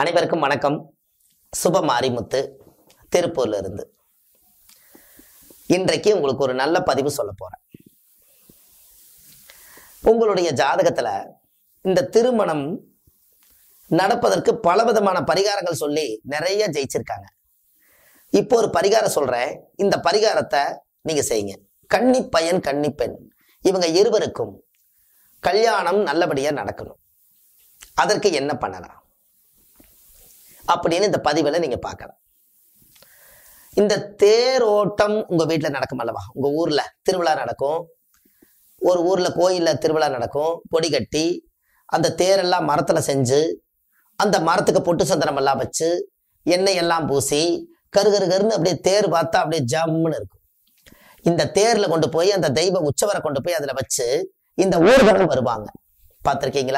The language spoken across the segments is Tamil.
அனைவருக்கும் வணக்கம் சுப மாரிமுத்து திருப்பூர்ல இருந்து இன்றைக்கு உங்களுக்கு ஒரு நல்ல பதிவு சொல்ல போறேன் உங்களுடைய ஜாதகத்துல இந்த திருமணம் நடப்பதற்கு பலவிதமான பரிகாரங்கள் சொல்லி நிறைய ஜெயிச்சிருக்காங்க இப்போ ஒரு பரிகாரம் சொல்றேன் இந்த பரிகாரத்தை நீங்க செய்யுங்க கன்னி பையன் கன்னி பெண் இவங்க இருவருக்கும் கல்யாணம் நல்லபடியா நடக்கணும் அதற்கு என்ன பண்ணலாம் அப்படின்னு இந்த பதிவில் நீங்க பார்க்கலாம் இந்த தேரோட்டம் உங்க வீட்டுல நடக்கும் அல்லவா உங்க ஊர்ல திருவிழா நடக்கும் ஒரு ஊர்ல கோயில்ல திருவிழா நடக்கும் கொடி கட்டி அந்த தேரெல்லாம் மரத்துல செஞ்சு அந்த மரத்துக்கு பொட்டு சந்தனம் எல்லாம் வச்சு எண்ணெய் எல்லாம் பூசி கரு கரு கருன்னு அப்படியே தேர் பார்த்தா அப்படியே ஜம்முன்னு இருக்கும் இந்த தேர்ல கொண்டு போய் அந்த தெய்வ உற்சவரை கொண்டு போய் அதுல வச்சு இந்த ஊர்வலம் வருவாங்க பார்த்திருக்கீங்களா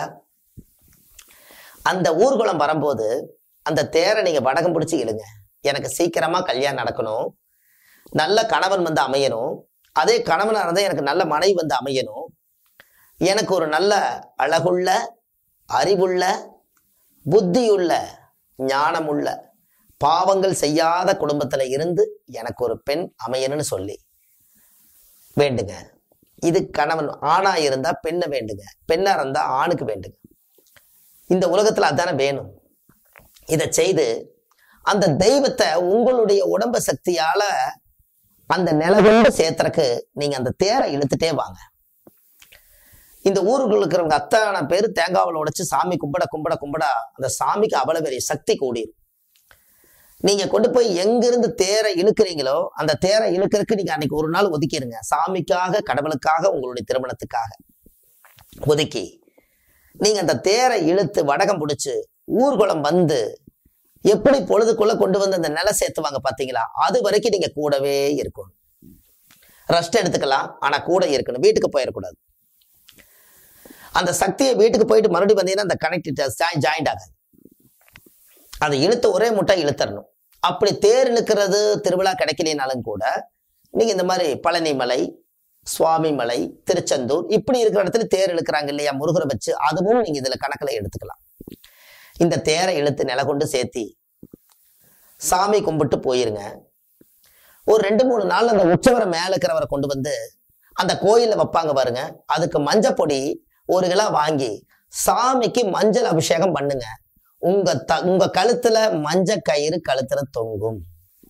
அந்த ஊர்வலம் வரும்போது அந்த தேரை நீங்க வடகம் பிடிச்சி இழுங்க எனக்கு சீக்கிரமா கல்யாணம் நடக்கணும் நல்ல கணவன் வந்து அமையணும் அதே கணவனா இருந்தா எனக்கு நல்ல மனைவி வந்து அமையணும் எனக்கு ஒரு நல்ல அழகுள்ள அறிவுள்ள புத்தியுள்ள ஞானமுள்ள பாவங்கள் செய்யாத குடும்பத்துல இருந்து எனக்கு ஒரு பெண் அமையணும்னு சொல்லி வேண்டுங்க இது கணவன் ஆணா இருந்தா பெண்ணை வேண்டுங்க பெண்ணா இருந்தா ஆணுக்கு வேண்டுங்க இந்த உலகத்துல அதானே வேணும் இதை செய்து அந்த தெய்வத்தை உங்களுடைய உடம்பு சக்தியால அந்த நிலகொண்டு சேர்த்துறக்கு நீங்க அந்த தேரை இழுத்துட்டே வாங்க இந்த ஊருக்குள்ள இருக்கிறவங்க அத்தனை பேர் தேங்காவில் உடைச்சு சாமி கும்பிட கும்பிட கும்பிட அந்த சாமிக்கு அவ்வளவு பெரிய சக்தி கூடிரும் நீங்க கொண்டு போய் எங்கிருந்து தேரை இழுக்கிறீங்களோ அந்த தேரை இழுக்கிறதுக்கு நீங்க அன்னைக்கு ஒரு நாள் ஒதுக்கிடுங்க சாமிக்காக கடவுளுக்காக உங்களுடைய திருமணத்துக்காக ஒதுக்கி நீங்க அந்த தேரை இழுத்து வடகம் பிடிச்சு ஊர்வலம் வந்து எப்படி பொழுதுக்குள்ள கொண்டு வந்து அந்த நிலை சேர்த்துவாங்க பாத்தீங்களா அது வரைக்கும் நீங்க கூடவே இருக்கணும் ரெஸ்ட் எடுத்துக்கலாம் ஆனா கூட இருக்கணும் வீட்டுக்கு போயிடக்கூடாது அந்த சக்தியை வீட்டுக்கு போயிட்டு மறுபடியும் வந்தீங்கன்னா அந்த கனெக்ட் ஜாயிண்ட் ஆகாது அதை இழுத்து ஒரே முட்டை இழுத்தரணும் அப்படி தேர் இழுக்கிறது திருவிழா கிடைக்கலைனாலும் கூட நீங்க இந்த மாதிரி பழனி மலை சுவாமி மலை திருச்செந்தூர் இப்படி இருக்கிற இடத்துல தேர் இழுக்கிறாங்க இல்லையா முருகரை வச்சு அதுவும் நீங்க இதுல கணக்குல எடுத்துக்கலாம் இந்த தேரை இழுத்து நில கொண்டு சேர்த்தி சாமி கும்பிட்டு போயிருங்க ஒரு ரெண்டு மூணு நாள் அந்த உற்சவரை மேல இருக்கிறவரை கொண்டு வந்து அந்த கோயில்ல வைப்பாங்க பாருங்க அதுக்கு மஞ்சள் பொடி ஒரு கிலோ வாங்கி சாமிக்கு மஞ்சள் அபிஷேகம் பண்ணுங்க உங்க த உங்க கழுத்துல மஞ்சள் கயிறு கழுத்துல தொங்கும்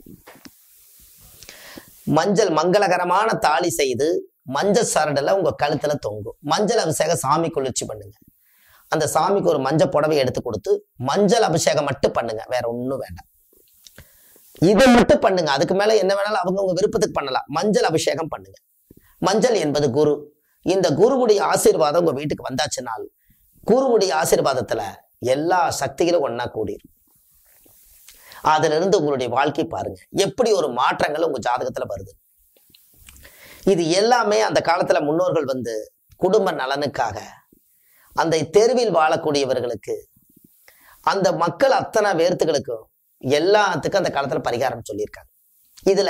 மஞ்சள் மங்களகரமான தாலி செய்து மஞ்சள் சரடுல உங்க கழுத்துல தொங்கும் மஞ்சள் அபிஷேகம் சாமி குளிர்ச்சி பண்ணுங்க அந்த சாமிக்கு ஒரு மஞ்சள் புடவை எடுத்து கொடுத்து மஞ்சள் அபிஷேகம் மட்டும் பண்ணுங்க வேற ஒண்ணும் வேண்டாம் இதை மட்டும் பண்ணுங்க அதுக்கு மேல என்ன வேணாலும் அவங்க உங்க விருப்பத்துக்கு பண்ணலாம் மஞ்சள் அபிஷேகம் பண்ணுங்க மஞ்சள் என்பது குரு இந்த குருவுடைய ஆசீர்வாதம் உங்க வீட்டுக்கு வந்தாச்சுனால் குருவுடைய ஆசீர்வாதத்துல எல்லா சக்திகளும் ஒன்னா கூடிரும் அதுல இருந்து உங்களுடைய வாழ்க்கை பாருங்க எப்படி ஒரு மாற்றங்கள் உங்க ஜாதகத்துல வருது இது எல்லாமே அந்த காலத்துல முன்னோர்கள் வந்து குடும்ப நலனுக்காக அந்த தெருவில் வாழக்கூடியவர்களுக்கு அந்த மக்கள் அத்தனை வேர்த்துகளுக்கும் எல்லாத்துக்கும் அந்த காலத்துல பரிகாரம் சொல்லியிருக்காங்க இதுல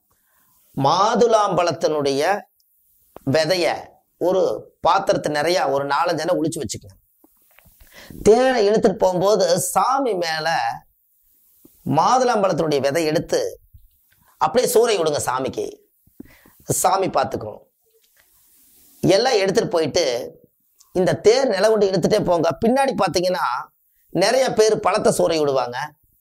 மாதுளாம்பழத்தினுடைய விதைய ஒரு பாத்திரத்தை நிறைய ஒரு நாலஞ்சு எண்ணெய் ஒளிச்சு வச்சுக்கணும் தேனை இழுத்துட்டு போகும்போது சாமி மேல மாதுளம்பழத்தினுடைய விதை எடுத்து அப்படியே சூறை விடுங்க சாமிக்கு சாமி பார்த்துக்கும் எல்லாம் எடுத்துட்டு போயிட்டு இந்த தேர் நில கொண்டு இழுத்துட்டே போங்க பின்னாடி பார்த்தீங்கன்னா நிறைய பேர் பழத்தை சூறை விடுவாங்க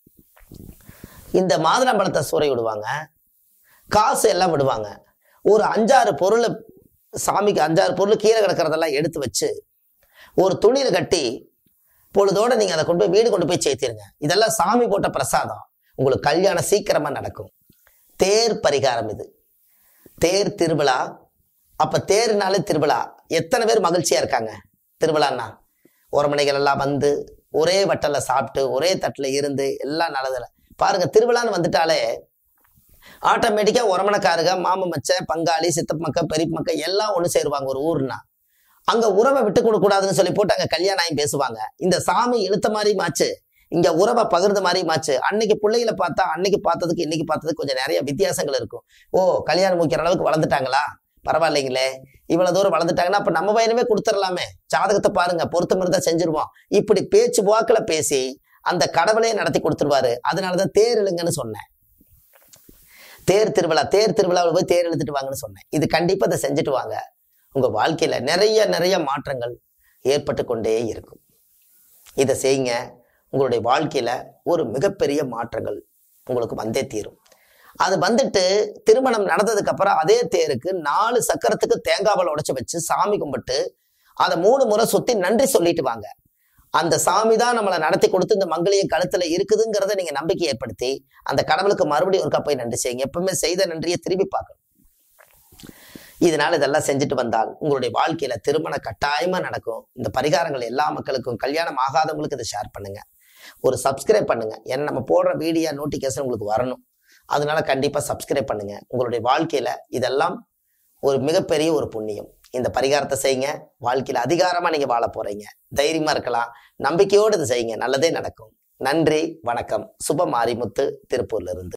இந்த மாதுளம்பழத்தை சூறை விடுவாங்க காசு எல்லாம் விடுவாங்க ஒரு அஞ்சாறு பொருளை சாமிக்கு அஞ்சாறு பொருள் கீழே கிடக்கிறதெல்லாம் எடுத்து வச்சு ஒரு துணியில கட்டி பொழுதோட நீங்க அதை கொண்டு போய் வீடு கொண்டு போய் சேர்த்திருங்க இதெல்லாம் சாமி போட்ட பிரசாதம் உங்களுக்கு கல்யாணம் சீக்கிரமா நடக்கும் தேர் பரிகாரம் இது தேர் திருவிழா அப்ப தேர்னாலே திருவிழா எத்தனை பேர் மகிழ்ச்சியா இருக்காங்க திருவிழான்னா உரமனைகள் எல்லாம் வந்து ஒரே வட்டல்ல சாப்பிட்டு ஒரே தட்டுல இருந்து எல்லாம் நல்லதுல பாருங்க திருவிழான்னு வந்துட்டாலே ஆட்டோமேட்டிக்கா உரமணக்காருக மாம மச்சன் பங்காளி சித்தப்ப மக்க பெரியப்ப மக்க எல்லாம் ஒண்ணு சேருவாங்க ஒரு ஊர்னா அங்க உறவை விட்டு கொடுக்க கூடாதுன்னு சொல்லி போட்டு அங்க கல்யாணம் ஆகி பேசுவாங்க இந்த சாமி இழுத்த மாதிரி மாச்சு இங்க உறவை பகிர்ந்த மாதிரி மாச்சு அன்னைக்கு பிள்ளைகளை பார்த்தா அன்னைக்கு பார்த்ததுக்கு இன்னைக்கு பார்த்ததுக்கு கொஞ்சம் நிறைய வித்தியாசங்கள் இருக்கும் ஓ கல்யாணம் முடிக்கிற அளவுக்கு வளர்ந்துட்டாங்களா பரவாயில்லைங்களே இவ்வளவு தூரம் வளர்ந்துட்டாங்கன்னா அப்ப நம்ம பையனுமே கொடுத்துடலாமே ஜாதகத்தை பாருங்க பொருத்தம் இருந்தா செஞ்சிருவோம் இப்படி பேச்சு வாக்குல பேசி அந்த கடவுளே நடத்தி கொடுத்துருவாரு அதனாலதான் தேர் இழுங்கன்னு சொன்னேன் தேர் திருவிழா தேர் திருவிழாவில் போய் தேர் இழுத்துட்டு வாங்கன்னு சொன்னேன் இது கண்டிப்பா அதை செஞ்சுட்டு வாங்க உங்க வாழ்க்கையில நிறைய நிறைய மாற்றங்கள் ஏற்பட்டு கொண்டே இருக்கும் இதை செய்யுங்க உங்களுடைய வாழ்க்கையில ஒரு மிகப்பெரிய மாற்றங்கள் உங்களுக்கு வந்தே தீரும் அது வந்துட்டு திருமணம் நடந்ததுக்கு அப்புறம் அதே தேருக்கு நாலு சக்கரத்துக்கு தேங்காவலை உடைச்சு வச்சு சாமி கும்பிட்டு அதை மூணு முறை சுத்தி நன்றி சொல்லிட்டு வாங்க அந்த சாமி தான் நம்மளை நடத்தி கொடுத்து இந்த மங்களிய கழுத்துல இருக்குதுங்கிறத நீங்க நம்பிக்கை ஏற்படுத்தி அந்த கடவுளுக்கு மறுபடியும் ஒருக்கா போய் நன்றி செய்யுங்க எப்பவுமே செய்த நன்றியை திரும்பி பார்க்கணும் இதனால இதெல்லாம் செஞ்சுட்டு வந்தால் உங்களுடைய வாழ்க்கையில திருமணம் கட்டாயமா நடக்கும் இந்த பரிகாரங்கள் எல்லா மக்களுக்கும் கல்யாணம் ஆகாதவங்களுக்கு இதை ஷேர் பண்ணுங்க ஒரு சப்ஸ்கிரைப் பண்ணுங்க ஏன்னா நம்ம போடுற வீடியோ நோட்டிஃபிகேஷன் உங்களுக்கு வரணும் அதனால கண்டிப்பா சப்ஸ்கிரைப் பண்ணுங்க உங்களுடைய வாழ்க்கையில இதெல்லாம் ஒரு மிகப்பெரிய ஒரு புண்ணியம் இந்த பரிகாரத்தை செய்யுங்க வாழ்க்கையில அதிகாரமா நீங்க வாழ போறீங்க தைரியமா இருக்கலாம் நம்பிக்கையோடு இதை செய்யுங்க நல்லதே நடக்கும் நன்றி வணக்கம் சுப மாரிமுத்து திருப்பூர்ல இருந்து